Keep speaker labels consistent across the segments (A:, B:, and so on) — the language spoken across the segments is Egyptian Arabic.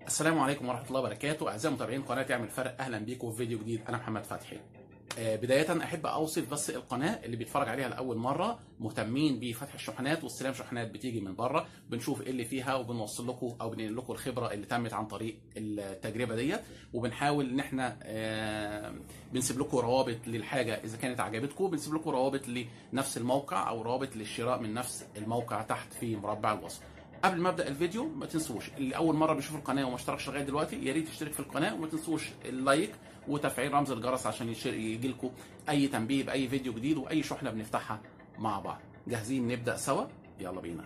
A: السلام عليكم ورحمه الله وبركاته اعزائي متابعين قناه اعمل فرق اهلا بيكم في فيديو جديد انا محمد فتحي آه، بداية أحب أوصف بس القناة اللي بيتفرج عليها لأول مرة مهتمين بفتح الشحنات واستلام شحنات بتيجي من بره بنشوف إيه اللي فيها وبنوصل لكم أو بننقل لكم الخبرة اللي تمت عن طريق التجربة ديت وبنحاول إن إحنا آه، بنسيب لكم روابط للحاجة إذا كانت عجبتكم بنسيب لكم روابط لنفس الموقع أو روابط للشراء من نفس الموقع تحت في مربع الوصف قبل ما ابدا الفيديو ما تنسوش اللي اول مره بيشوف القناه وما اشتركش لغايه دلوقتي يا ريت يشترك في القناه وما تنسوش اللايك وتفعيل رمز الجرس عشان يجي لكم اي تنبيه باي فيديو جديد واي شحنه بنفتحها مع بعض جاهزين نبدا سوا يلا بينا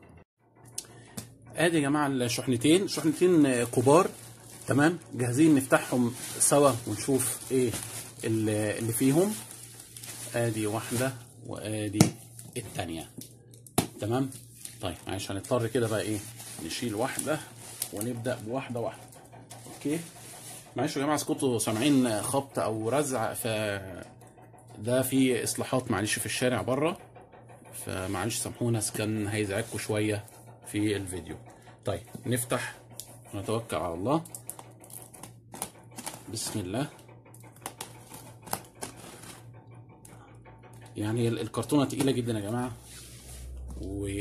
A: ادي يا جماعه الشحنتين شحنتين كبار تمام جاهزين نفتحهم سوا ونشوف ايه اللي اللي فيهم ادي واحده وادي الثانيه تمام طيب معلش هنضطر كده بقى ايه نشيل واحده ونبدا بواحده واحده اوكي معلش يا جماعه اذا كنتوا سامعين خبط او رزع ف ده في اصلاحات معلش في الشارع بره فمعلش سامحونا اذا كان هيزعجكم شويه في الفيديو طيب نفتح ونتوكل على الله بسم الله يعني الكرتونه تقيله جدا يا جماعه و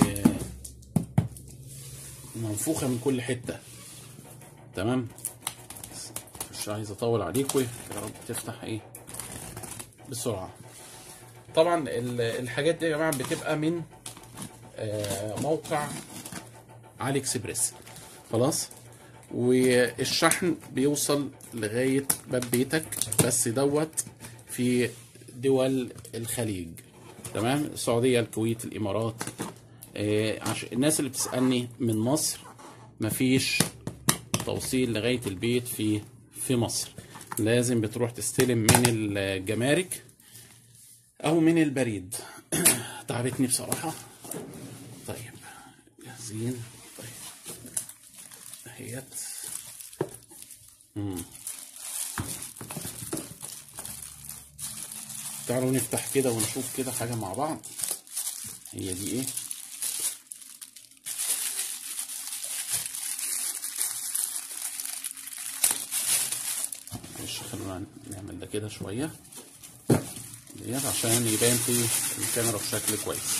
A: منفوخه من كل حته تمام مش عايز اطول عليكم يا رب تفتح ايه بسرعه طبعا الحاجات دي يا جماعه بتبقى من موقع علي اكسبريس خلاص والشحن بيوصل لغايه باب بيتك بس دوت في دول الخليج تمام السعوديه الكويت الامارات آه عشان الناس اللي بتسالني من مصر مفيش توصيل لغايه البيت في في مصر لازم بتروح تستلم من الجمارك او من البريد تعبتني بصراحه طيب جاهزين طيب اهيت تعالوا نفتح كده ونشوف كده حاجه مع بعض هي دي ايه معلش خلونا نعمل ده كده شويه ديت عشان يبان في الكاميرا بشكل كويس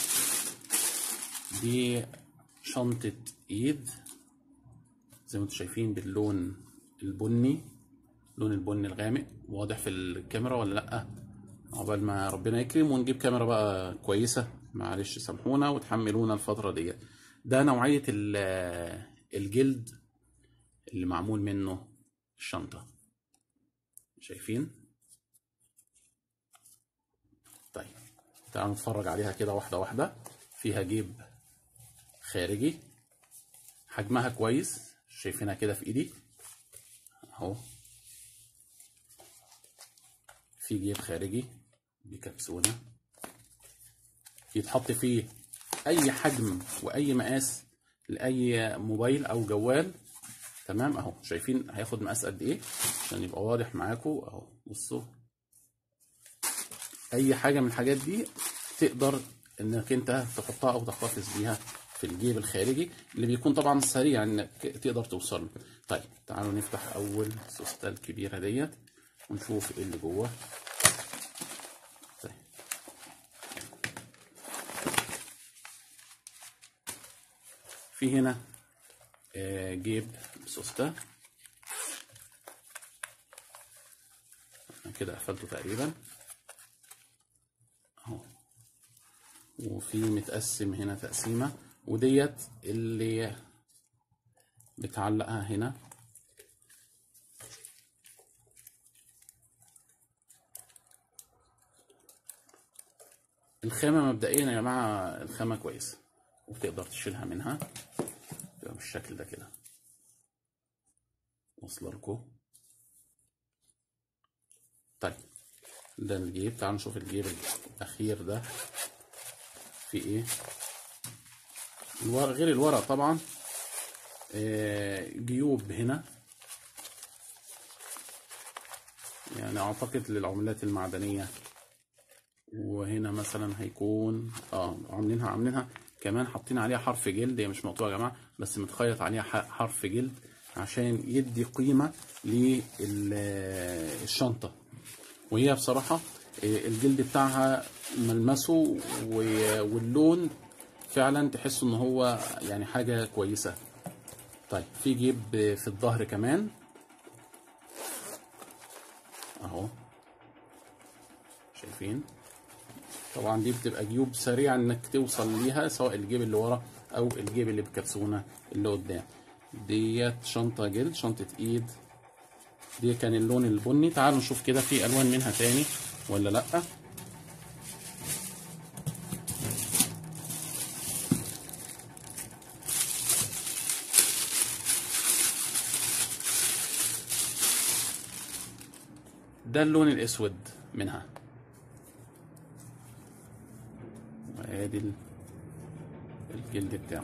A: دي شنطه ايد زي ما انتم شايفين باللون البني لون البني الغامق واضح في الكاميرا ولا لا عقبال ما ربنا يكرم ونجيب كاميرا بقى كويسة معلش سامحونا وتحملونا الفترة دي ده نوعية الجلد اللي معمول منه الشنطة شايفين طيب تعالوا نتفرج عليها كده واحدة واحدة فيها جيب خارجي حجمها كويس شايفينها كده في ايدي اهو في جيب خارجي بكبسولة يتحط فيه أي حجم وأي مقاس لأي موبايل أو جوال تمام أهو شايفين هياخد مقاس قد إيه عشان يبقى واضح معاكم أهو بصوا أي حاجة من الحاجات دي تقدر إنك أنت تحطها أو تحتفظ بيها في الجيب الخارجي اللي بيكون طبعا سريع إنك تقدر توصل له طيب تعالوا نفتح أول سوستة الكبيرة ديت ونشوف ايه اللي جوه طيب في هنا آه جيب سوسته كده قفلته تقريبا اهو وفي متقسم هنا تقسيمه وديت اللي بتعلقها هنا الخامة مبدئيا يا جماعة الخامة كويسة وتقدر تشيلها منها تبقى بالشكل ده كده واصلة لكم طيب ده الجيب تعالوا نشوف الجيب الأخير ده في ايه الورق غير الورق طبعا آه جيوب هنا يعني اعتقد للعملات المعدنيه وهنا مثلا هيكون اه عاملينها عاملينها كمان حاطين عليها حرف جلد هي مش مقطوعه يا جماعه بس متخيط عليها حرف جلد عشان يدي قيمه للشنطه وهي بصراحه آه، الجلد بتاعها ملمسه و- واللون فعلا تحس ان هو يعني حاجه كويسه طيب في جيب في الظهر كمان اهو شايفين طبعا دي بتبقى جيوب سريعة انك توصل ليها سواء الجيب اللي ورا او الجيب اللي بكرسونة اللي قدام ديت شنطة جلد شنطة ايد دي كان اللون البني تعالوا نشوف كده في الوان منها تاني ولا لا ده اللون الاسود منها وادي ال- الجلد بتاعه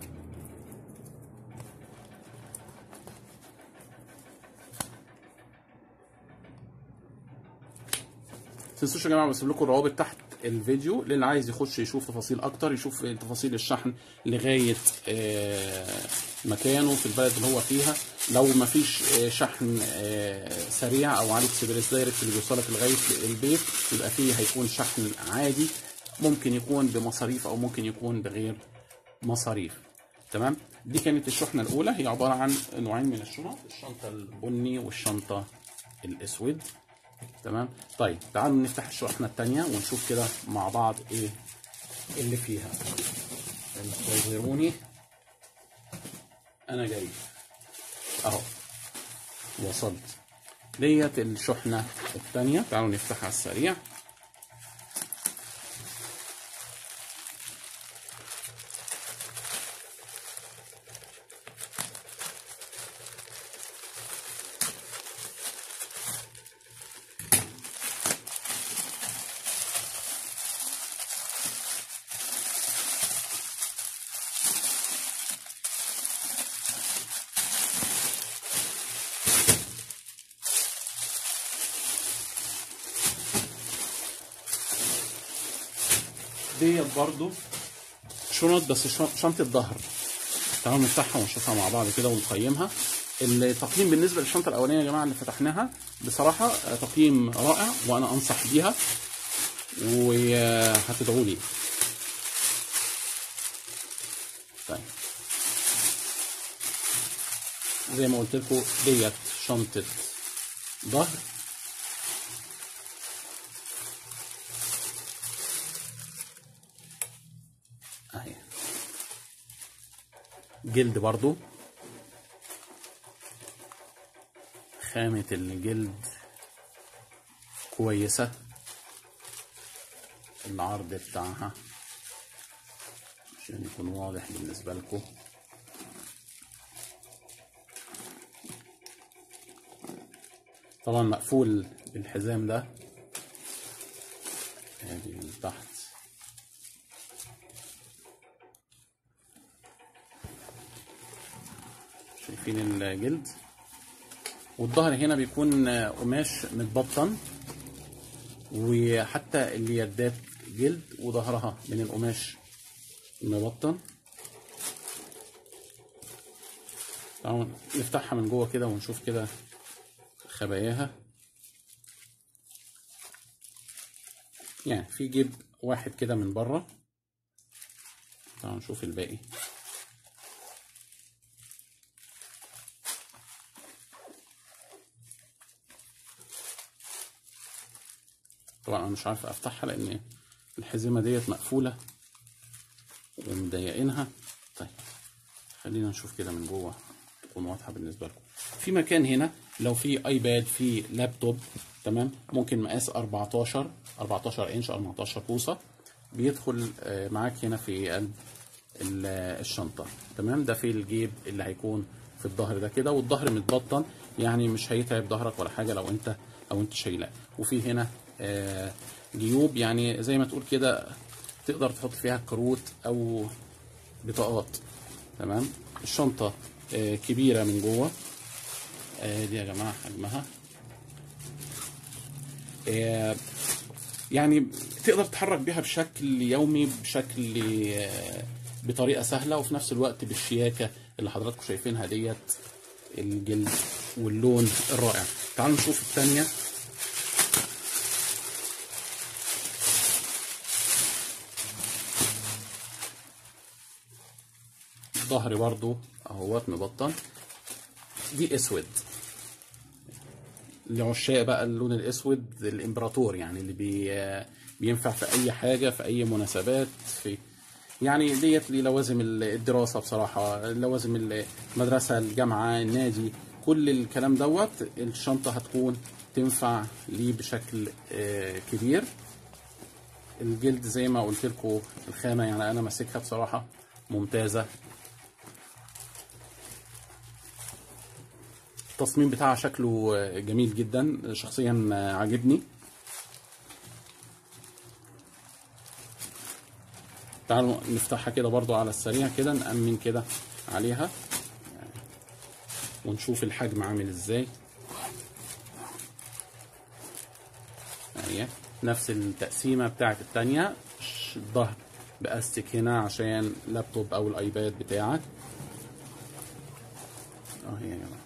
A: تنسوش يا جماعه بسيب لكم الروابط تحت الفيديو للي عايز يخش يشوف تفاصيل اكتر يشوف تفاصيل الشحن لغايه آه، مكانه في البلد اللي هو فيها لو ما فيش آه، شحن آه، سريع او علي اكسبريس دايركت اللي بيوصلك لغايه البيت يبقى فيه هيكون شحن عادي ممكن يكون بمصاريف او ممكن يكون بغير مصاريف تمام دي كانت الشحنه الاولى هي عباره عن نوعين من الشنط الشنطه البني والشنطه الاسود تمام طيب تعالوا نفتح الشحنه الثانيه ونشوف كده مع بعض ايه اللي فيها انتظروني انا جاي اهو وصلت ديت الشحنه الثانيه تعالوا نفتحها على السريع ديت برضو شنط بس شن- شنطة ظهر تعالوا نفتحها ونشوفها مع بعض كده ونقيمها التقييم بالنسبة للشنطة الأولانية يا جماعة اللي فتحناها بصراحة آه، تقييم رائع وأنا أنصح بيها وهتدعوا لي طيب زي ما قلت لكم ديت شنطة ظهر اهي جلد برضو خامة الجلد كويسة العرض بتاعها عشان يكون واضح بالنسبة لكم طبعا مقفول بالحزام ده ادي من تحت شايفين الجلد والظهر هنا بيكون قماش متبطن وحتى اليدات جلد وظهرها من القماش مبطن تعالوا نفتحها من جوه كده ونشوف كده خباياها يعني في جيب واحد كده من بره تعالوا نشوف الباقي طبعا انا مش عارف افتحها لان الحزمه ديت مقفوله ومضايقينها طيب خلينا نشوف كده من جوه تكون واضحه بالنسبه لكم في مكان هنا لو في ايباد في لابتوب تمام ممكن مقاس 14 14 انش 14 بوصه بيدخل آه، معاك هنا في قلب ال- الشنطه تمام ده في الجيب اللي هيكون في الظهر ده كده والظهر متبطن يعني مش هيتعب ظهرك ولا حاجه لو انت او انت شايلاه وفي هنا آه، جيوب يعني زي ما تقول كده تقدر تحط فيها كروت او بطاقات تمام الشنطه آه، كبيره من جوه آه، دي يا جماعه حجمها آه، يعني تقدر تتحرك بيها بشكل يومي بشكل آه، بطريقه سهله وفي نفس الوقت بالشياكه اللي حضراتكم شايفينها ديت الجلد واللون الرائع تعالوا نشوف الثانيه ظهري برضو اهوت مبطن دي اسود لعشاق بقى اللون الاسود الامبراطور يعني اللي بي بينفع في اي حاجه في اي مناسبات في يعني ديت للوازم الدراسه بصراحه لوازم المدرسه الجامعه النادي كل الكلام دوت الشنطه هتكون تنفع ليه بشكل آه، كبير الجلد زي ما قلت لكم الخامه يعني انا ماسكها بصراحه ممتازه التصميم بتاعها شكله جميل جدا شخصيا عاجبني تعالوا نفتحها كده برضو على السريع كده نأمن كده عليها ونشوف الحجم عامل ازاي اهي نفس التقسيمه بتاعت التانية الظهر باستك هنا عشان لابتوب او الايباد بتاعك اهي يا جماعه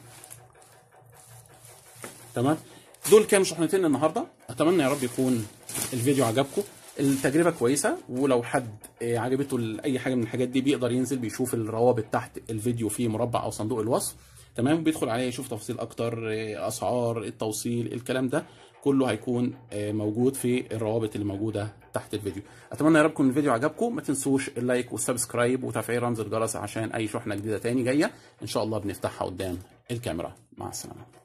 A: تمام دول كانوا شحنتين النهارده اتمنى يا رب يكون الفيديو عجبكم التجربه كويسه ولو حد آه، عجبته ال- اي حاجه من الحاجات دي بيقدر ينزل بيشوف الروابط تحت الفيديو في مربع او صندوق الوصف تمام بيدخل عليه يشوف تفاصيل اكتر آه، اسعار التوصيل الكلام ده كله هيكون آه، موجود في الروابط اللي موجوده تحت الفيديو اتمنى يا رب يكون الفيديو عجبكم ما تنسوش اللايك والسبسكرايب وتفعيل رمز الجرس عشان اي شحنه جديده تاني جايه ان شاء الله بنفتحها قدام الكاميرا مع السلامه